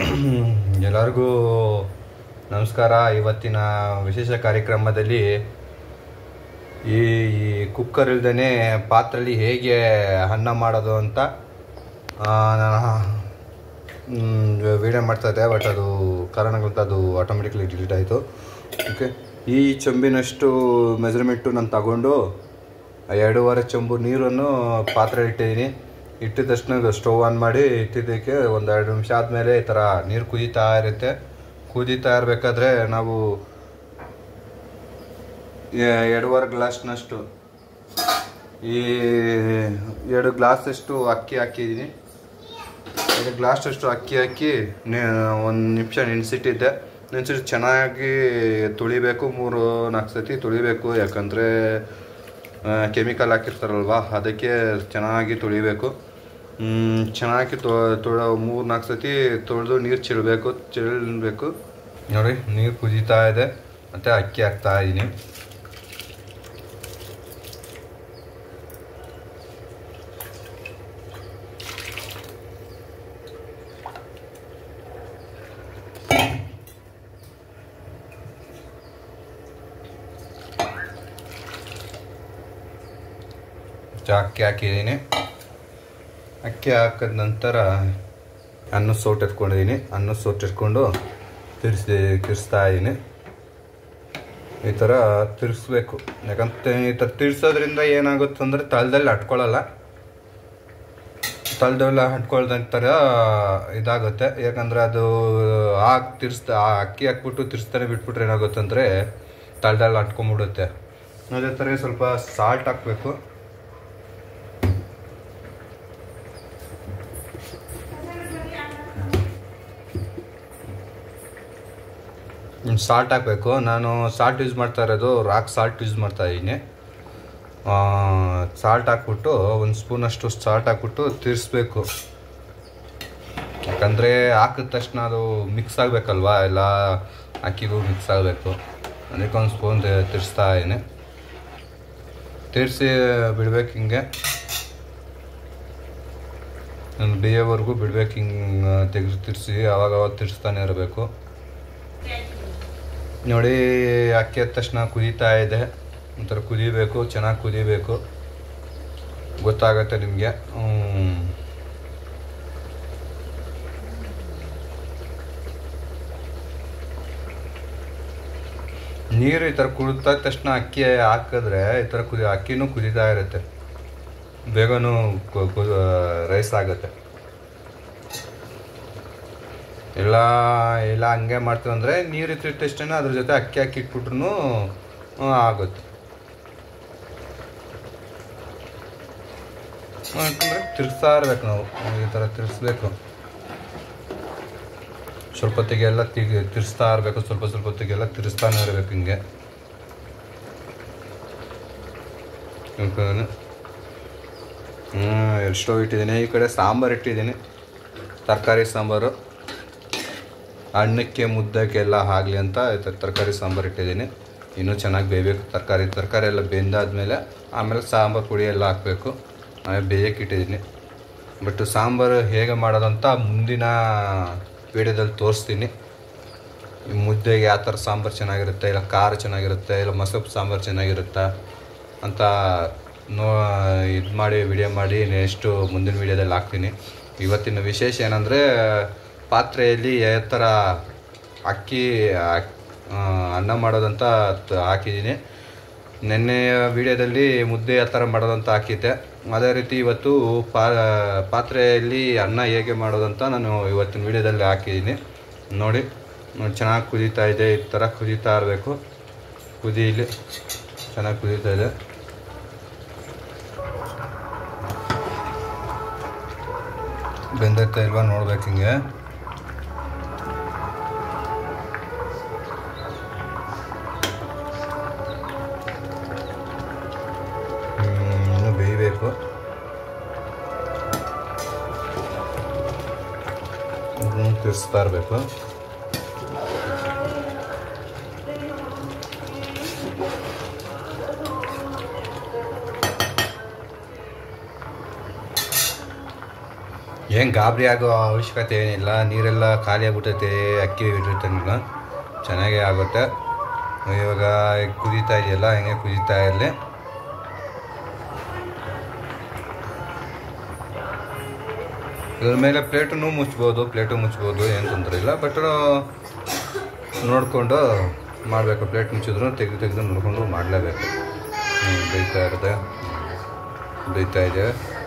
ಎಲ್ಲರಿಗೂ ನಮಸ್ಕಾರ ಇವತ್ತಿನ ವಿಶೇಷ ಕಾರ್ಯಕ್ರಮದಲ್ಲಿ ಈ ಕುಕ್ಕರ್ ಇಲ್ದೇ ಪಾತ್ರೆಯಲ್ಲಿ ಹೇಗೆ ಅನ್ನ ಮಾಡೋದು ಅಂತ ಆ, ನಾನು ವಿಡಿಯೋ ಮಾಡ್ತಾ ಇದ್ದೆ ಬಟ್ ಅದು ಕಾರಣಗಳಿಂದ ಅದು ಆಟೋಮೆಟಿಕ್ಲಿ ಡಿಲೀಟ್ ಆಯಿತು ಓಕೆ ಈ ಚೊಂಬಿನಷ್ಟು ಮೆಜರ್ಮೆಂಟು ನಾನು ತಗೊಂಡು ಎರಡೂವರೆ ಚೊಂಬು ನೀರನ್ನು ಪಾತ್ರೆ ಇಟ್ಟಿದ್ದೀನಿ ಇಟ್ಟಿದ ತಕ್ಷಣ ಸ್ಟವ್ ಆನ್ ಮಾಡಿ ಇಟ್ಟಿದ್ದಕ್ಕೆ ಒಂದು ಎರಡು ನಿಮಿಷ ಆದಮೇಲೆ ಈ ಥರ ನೀರು ಕುದೀತಾ ಇರುತ್ತೆ ಕುದೀತಾ ಇರಬೇಕಾದ್ರೆ ನಾವು ಎ- ಎರಡೂವರೆ ಗ್ಲಾಸ್ನಷ್ಟು ಈ ಎರಡು ಗ್ಲಾಸಷ್ಟು ಅಕ್ಕಿ ಹಾಕಿದ್ದೀನಿ ಎರಡು ಗ್ಲಾಸಷ್ಟು ಅಕ್ಕಿ ಹಾಕಿ ಒಂದು ನಿಮಿಷ ನೆನೆಸಿಟ್ಟಿದ್ದೆ ನೆನೆಸಿಟ್ಟು ಚೆನ್ನಾಗಿ ತುಳಿಬೇಕು ಮೂರು ನಾಲ್ಕು ಸತಿ ತುಳಿಬೇಕು ಯಾಕಂದರೆ ಕೆಮಿಕಲ್ ಹಾಕಿರ್ತಾರಲ್ವ ಅದಕ್ಕೆ ಚೆನ್ನಾಗಿ ತುಳಿಬೇಕು ಮ್, ಚೆನ್ನಾಗಿ ತೊ ತೊಳ ಮೂರು ನಾಲ್ಕು ಸತಿ ತೊಳೆದು ನೀರು ಚೆಲ್ಲಬೇಕು ಚೆಲ್ಲಬೇಕು ನೋಡಿ ನೀರು ಕುದೀತಾ ಇದೆ ಮತ್ತು ಅಕ್ಕಿ ಹಾಕ್ತಾ ಇದ್ದೀನಿ ಅಕ್ಕಿ ಹಾಕಿದ್ದೀನಿ ಅಕ್ಕಿ ಹಾಕಿದ ನಂತರ ಅನ್ನ ಸೋಟ್ ಎತ್ಕೊಂಡಿದ್ದೀನಿ ಅನ್ನ ಸೋಟ್ ಎತ್ಕೊಂಡು ತಿರ್ಸಿ ತಿರ್ಸ್ತಾ ಇದ್ದೀನಿ ಈ ಥರ ತಿರ್ಸ್ಬೇಕು ಯಾಕಂತ ಈ ಥರ ತಿರ್ಸೋದ್ರಿಂದ ಏನಾಗುತ್ತೆ ಅಂದರೆ ತಳದಲ್ಲಿ ಹಟ್ಕೊಳ್ಳಲ್ಲ ತಳದೆಲ್ಲ ಹಟ್ಕೊಳ್ದಂತರ ಇದಾಗುತ್ತೆ ಯಾಕಂದರೆ ಅದು ಹಾಕಿ ತಿರ್ಸ್ತಾ ಆ ಅಕ್ಕಿ ಹಾಕ್ಬಿಟ್ಟು ತಿರ್ಸ್ತಾನೆ ಬಿಟ್ಬಿಟ್ರೆ ಏನಾಗುತ್ತೆ ಅಂದರೆ ತಳದಲ್ಲಿ ಹಟ್ಕೊಂಡ್ಬಿಡುತ್ತೆ ಅದೇ ಥರ ಸ್ವಲ್ಪ ಸಾಲ್ಟ್ ಹಾಕಬೇಕು ಸಾಲ್ಟ್ ಹಾಕಬೇಕು ನಾನು ಸಾಲ್ಟ್ ಯೂಸ್ ಮಾಡ್ತಾ ಇರೋದು ರಾಕ್ ಸಾಲ್ಟ್ ಯೂಸ್ ಮಾಡ್ತಾ ಇದ್ದೀನಿ ಸಾಲ್ಟ್ ಹಾಕ್ಬಿಟ್ಟು ಒಂದು ಸ್ಪೂನಷ್ಟು ಸಾಲ್ಟ್ ಹಾಕ್ಬಿಟ್ಟು ತಿರ್ಸ್ಬೇಕು ಯಾಕಂದರೆ ಹಾಕಿದ ತಕ್ಷಣ ಅದು ಮಿಕ್ಸ್ ಆಗಬೇಕಲ್ವಾ ಎಲ್ಲ ಅಕ್ಕಿಗೂ ಮಿಕ್ಸ್ ಆಗಬೇಕು ಅದಕ್ಕೆ ಒಂದು ಸ್ಪೂನ್ ತಿರ್ಸ್ತಾ ಇದ್ದೀನಿ ತಿರ್ಸಿ ಬಿಡ್ಬೇಕು ಹಿಂಗೆ ಒಂದು ಬೇಯೋವರೆಗೂ ಬಿಡ್ಬೇಕು ಹಿಂಗೆ ತೆಗೆದು ತಿರ್ಸಿ ಅವಾಗ ಅವಾಗ ತಿರ್ಸ್ತಾನೆ ಇರಬೇಕು ನೋಡಿ ಅಕ್ಕಿ ಎದ್ದ ತಕ್ಷಣ ಕುದೀತಾ ಇದೆ ಒಂಥರ ಕುದಿಬೇಕು ಚೆನ್ನಾಗಿ ಕುದಿಬೇಕು ಗೊತ್ತಾಗತ್ತೆ ನಿಮಗೆ ನೀರು ಈ ಥರ ಕುದಿತಾ ತಕ್ಷಣ ಅಕ್ಕಿ ಹಾಕಿದ್ರೆ ಈ ಥರ ಕುದಿ ಅಕ್ಕಿನೂ ಕುದೀತಾ ಇರುತ್ತೆ ಬೇಗನೂ ರೈಸ್ ಆಗುತ್ತೆ ಎಲ್ಲ ಎಲ್ಲ ಹಂಗೆ ಮಾಡ್ತೀವಿ ಅಂದರೆ ನೀರು ಇಟ್ಟಿದ ತಕ್ಷಣ ಅದ್ರ ಜೊತೆ ಅಕ್ಕಿ ಹಾಕಿ ಇಟ್ಬಿಟ್ರು ಆಗುತ್ತೆ ಯಾಕಂದರೆ ತಿರ್ಸ್ತಾ ಇರ್ಬೇಕು ನಾವು ಈ ಥರ ತಿರ್ಸ್ಬೇಕು ಸ್ವಲ್ಪ ಹೊತ್ತಿಗೆಲ್ಲ ತಿಗ್ ತಿರ್ಸ್ತಾ ಇರಬೇಕು ಸ್ವಲ್ಪ ಸ್ವಲ್ಪ ಹೊತ್ತಿಗೆಲ್ಲ ತಿರ್ಸ್ತಾನೆ ಇರಬೇಕು ಹಿಂಗೆ ಹ್ಞೂ ಎರಡು ಸ್ಟವ್ ಇಟ್ಟಿದ್ದೀನಿ ಈ ಕಡೆ ಸಾಂಬಾರು ಇಟ್ಟಿದ್ದೀನಿ ತರಕಾರಿ ಸಾಂಬಾರು ಅನ್ನಕ್ಕೆ ಮುದ್ದಕ್ಕೆಲ್ಲ ಆಗಲಿ ಅಂತ ಈ ಥರ ತರಕಾರಿ ಸಾಂಬಾರು ಇಟ್ಟಿದ್ದೀನಿ ಇನ್ನೂ ಚೆನ್ನಾಗಿ ಬೇಯಬೇಕು ತರಕಾರಿ ತರಕಾರಿ ಎಲ್ಲ ಬೆಂದಾದ್ಮೇಲೆ ಆಮೇಲೆ ಸಾಂಬಾರು ಪುಡಿ ಎಲ್ಲ ಹಾಕಬೇಕು ಆಮೇಲೆ ಬೇಯಕ್ಕೆ ಇಟ್ಟಿದ್ದೀನಿ ಬಟ್ ಸಾಂಬಾರು ಹೇಗೆ ಮಾಡೋದಂತ ಮುಂದಿನ ವೀಡಿಯೋದಲ್ಲಿ ತೋರಿಸ್ತೀನಿ ಈ ಮುದ್ದೆಗೆ ಯಾವ ಥರ ಸಾಂಬಾರು ಚೆನ್ನಾಗಿರುತ್ತೆ ಇಲ್ಲ ಖಾರ ಚೆನ್ನಾಗಿರುತ್ತೆ ಇಲ್ಲ ಮಸೊಪ್ಪು ಸಾಂಬಾರು ಚೆನ್ನಾಗಿರುತ್ತಾ ಅಂತ ನೋ ಇದು ಮಾಡಿ ವಿಡಿಯೋ ಮಾಡಿ ನೆಕ್ಸ್ಟು ಮುಂದಿನ ವೀಡಿಯೋದಲ್ಲಿ ಹಾಕ್ತೀನಿ ಇವತ್ತಿನ ವಿಶೇಷ ಏನಂದರೆ ಪಾತ್ರೆಯಲ್ಲಿ ಯಾವ ಥರ ಅಕ್ಕಿ ಹಾಕ್- ಆ, ಅನ್ನ ಮಾಡೋದಂತ ತ- ಹಾಕಿದ್ದೀನಿ ನಿನ್ನೆಯ ವಿಡಿಯೋದಲ್ಲಿ ಮುದ್ದೆ ಆ ಥರ ಮಾಡೋದಂತ ಹಾಕಿದ್ದೆ ಅದೇ ರೀತಿ ಇವತ್ತು ಪಾ ಪಾತ್ರೆಯಲ್ಲಿ ಅನ್ನ ಹೇಗೆ ಮಾಡೋದಂತ ನಾನು ಇವತ್ತಿನ ವಿಡಿಯೋದಲ್ಲಿ ಹಾಕಿದ್ದೀನಿ ನೋಡಿ ನೋಡಿ ಚೆನ್ನಾಗಿ ಕುದೀತಾ ಇದೆ ಈ ಥರ ಕುದೀತಾ ಇರಬೇಕು ಕುದೀಲಿ ಚೆನ್ನಾಗಿ ಕುದೀತಾ ಇದೆ ಬೆಂದೈತಾ ಇಲ್ವಾ ನೋಡ್ಬೇಕು ಹಿಂಗೆ ಹ್ಮ್, ಇನ್ನು ಬೇಯಬೇಕು ಇದನ್ನು ತಿರ್ಸ್ತಾ ಇರಬೇಕು ಏನು ಗಾಬರಿ ಆಗೋ ಅವಶ್ಯಕತೆ ಏನಿಲ್ಲ ನೀರೆಲ್ಲ ಖಾಲಿ ಆಗ್ಬಿಟ್ಟೈತೆ ಅಕ್ಕಿ ಇಟ್ಟಿರ್ತಾನಿಲ್ಲ ಚೆನ್ನಾಗೇ ಆಗುತ್ತೆ ಇವಾಗ ಕುದೀತಾ ಇದೆಯಲ್ಲ ಹಿಂಗೆ ಕುದೀತಾ ಇರಲಿ ಇದ್ರ ಮೇಲೆ ಪ್ಲೇಟನ್ನು ಮುಚ್ಬೋದು ಪ್ಲೇಟು ಮುಚ್ಬೋದು ಏನು ತೊಂದರೆ ಇಲ್ಲ ಬಟ್ ನೋಡಿಕೊಂಡು ಮಾಡಬೇಕು ಪ್ಲೇಟ್ ಮುಚ್ಚಿದ್ರು ತೆಗೆದು ತೆಗೆದು ನೋಡಿಕೊಂಡು ಮಾಡಲೇಬೇಕು ಬೇಯ್ತಾ ಇರುತ್ತೆ ಬೇಯ್ತಾ ಇದೆ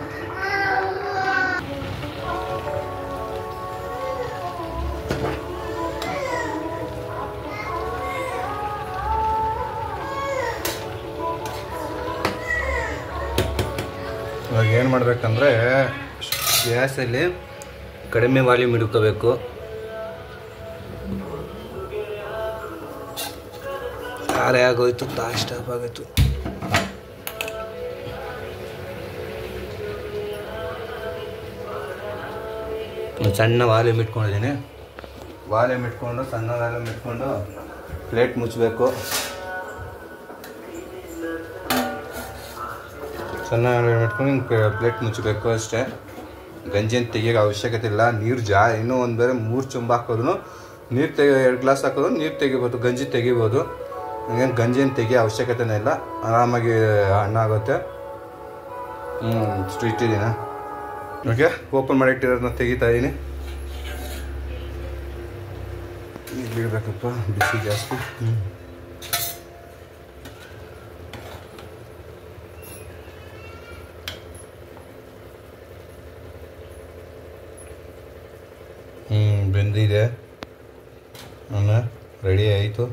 ಇವಾಗ ಏನು ಮಾಡಬೇಕಂದ್ರೆ ಗ್ಯಾಸಲ್ಲಿ ಕಡಿಮೆ ವಾಲ್ಯೂಮ್ ಹಿಡ್ಕೋಬೇಕು ಖಾರ ಆಗೋಯ್ತು ತಾ ಸ್ಟಾಪ್ ಆಗೋಯ್ತು ಒಂದು ಸಣ್ಣ ವಾಲ್ಯೂಮ್ ಇಟ್ಕೊಂಡಿದ್ದೀನಿ ವಾಲ್ಯೂಮ್ ಇಟ್ಕೊಂಡು ಸಣ್ಣ ವಾಲ್ಯೂಮ್ ಇಟ್ಕೊಂಡು ಪ್ಲೇಟ್ ಮುಚ್ಚಬೇಕು ಸಣ್ಣ ವಾಲ್ಯೂಮ್ ಇಟ್ಕೊಂಡು ಹಿಂಗೆ ಪ್ಲೇಟ್ ಮುಚ್ಚಬೇಕು ಅಷ್ಟೇ ಗಂಜಿನ ತೆಗಿಯೋಕೆ ಅವಶ್ಯಕತೆ ಇಲ್ಲ ನೀರು ಜಾ ಇನ್ನೂ ಒಂದು ಬೇರೆ ಮೂರು ಚುಂಬ ಹಾಕೋದು ನೀರು ತೆಗಿ ಎರಡು ಗ್ಲಾಸ್ ಹಾಕೋದು ನೀರು ತೆಗಿಬೋದು ಗಂಜಿ ತೆಗಿಬೋದು ಹಂಗೇನು ಗಂಜಿನ ತೆಗಿಯೋ ಅವಶ್ಯಕತೆನೇ ಇಲ್ಲ ಆರಾಮಾಗಿ ಹಣ್ಣಾಗುತ್ತೆ ಹ್ಞೂ ಇಷ್ಟು ಇಟ್ಟಿದ್ದೀನ ಓಕೆ ಓಪನ್ ಮಾಡಿ ಇಟ್ಟಿರೋದನ್ನ ತೆಗಿತಾ ಇದ್ದೀನಿ ಇಲ್ಲಿ ಇಡಬೇಕಪ್ಪ ಬಿಸಿ ಜಾಸ್ತಿ ಹ್ಞೂ ಹ್ಞೂ ಬೆಂದಿದೆ ಅನ್ನ ರೆಡಿ ಆಯಿತು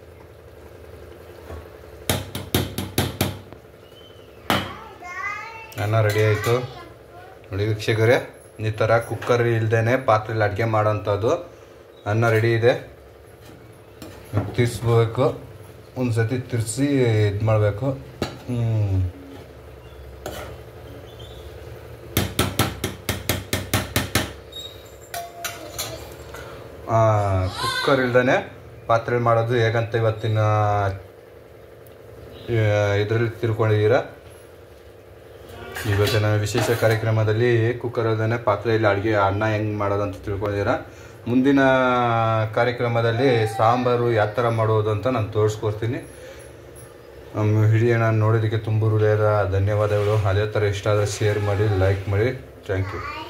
ಅನ್ನ ರೆಡಿ ಆಯಿತು ನೋಡಿ ವೀಕ್ಷಕರೇ ಈ ಥರ ಕುಕ್ಕರ್ ಇಲ್ದೇ ಪಾತ್ರೆಯಲ್ಲಿ ಅಡುಗೆ ಮಾಡೋಂಥದ್ದು ಅನ್ನ ರೆಡಿ ಇದೆ ತಿರ್ಸ್ಬೇಕು ಒಂದು ಸತಿ ತಿರ್ಸಿ ಇದು ಮಾಡಬೇಕು ಹ್ಞೂ ಕುಕ್ಕರ್ ಇಲ್ದೇ ಪಾತ್ರೆ ಮಾಡೋದು ಹೇಗಂತ ಇವತ್ತಿನ ಇದರಲ್ಲಿ ತಿಳ್ಕೊಂಡಿದ್ದೀರಾ ಇವತ್ತಿನ ವಿಶೇಷ ಕಾರ್ಯಕ್ರಮದಲ್ಲಿ ಕುಕ್ಕರ್ ಇಲ್ದೇ ಪಾತ್ರೆಯಲ್ಲಿ ಅಡುಗೆ ಅನ್ನ ಹೆಂಗೆ ಮಾಡೋದು ಅಂತ ತಿಳ್ಕೊಂಡಿದ್ದೀರಾ ಮುಂದಿನ ಕಾರ್ಯಕ್ರಮದಲ್ಲಿ ಸಾಂಬಾರು ಯಾವ ಥರ ಮಾಡೋದು ಅಂತ ನಾನು ತೋರಿಸ್ಕೊಡ್ತೀನಿ ನಮ್ಮ ಹಿಡಿಯೋಣ ನೋಡೋದಕ್ಕೆ ತುಂಬ ಹೃದಯದ ಧನ್ಯವಾದಗಳು ಅದೇ ಥರ ಇಷ್ಟ ಆದರೆ ಶೇರ್ ಮಾಡಿ ಲೈಕ್ ಮಾಡಿ ಥ್ಯಾಂಕ್ ಯು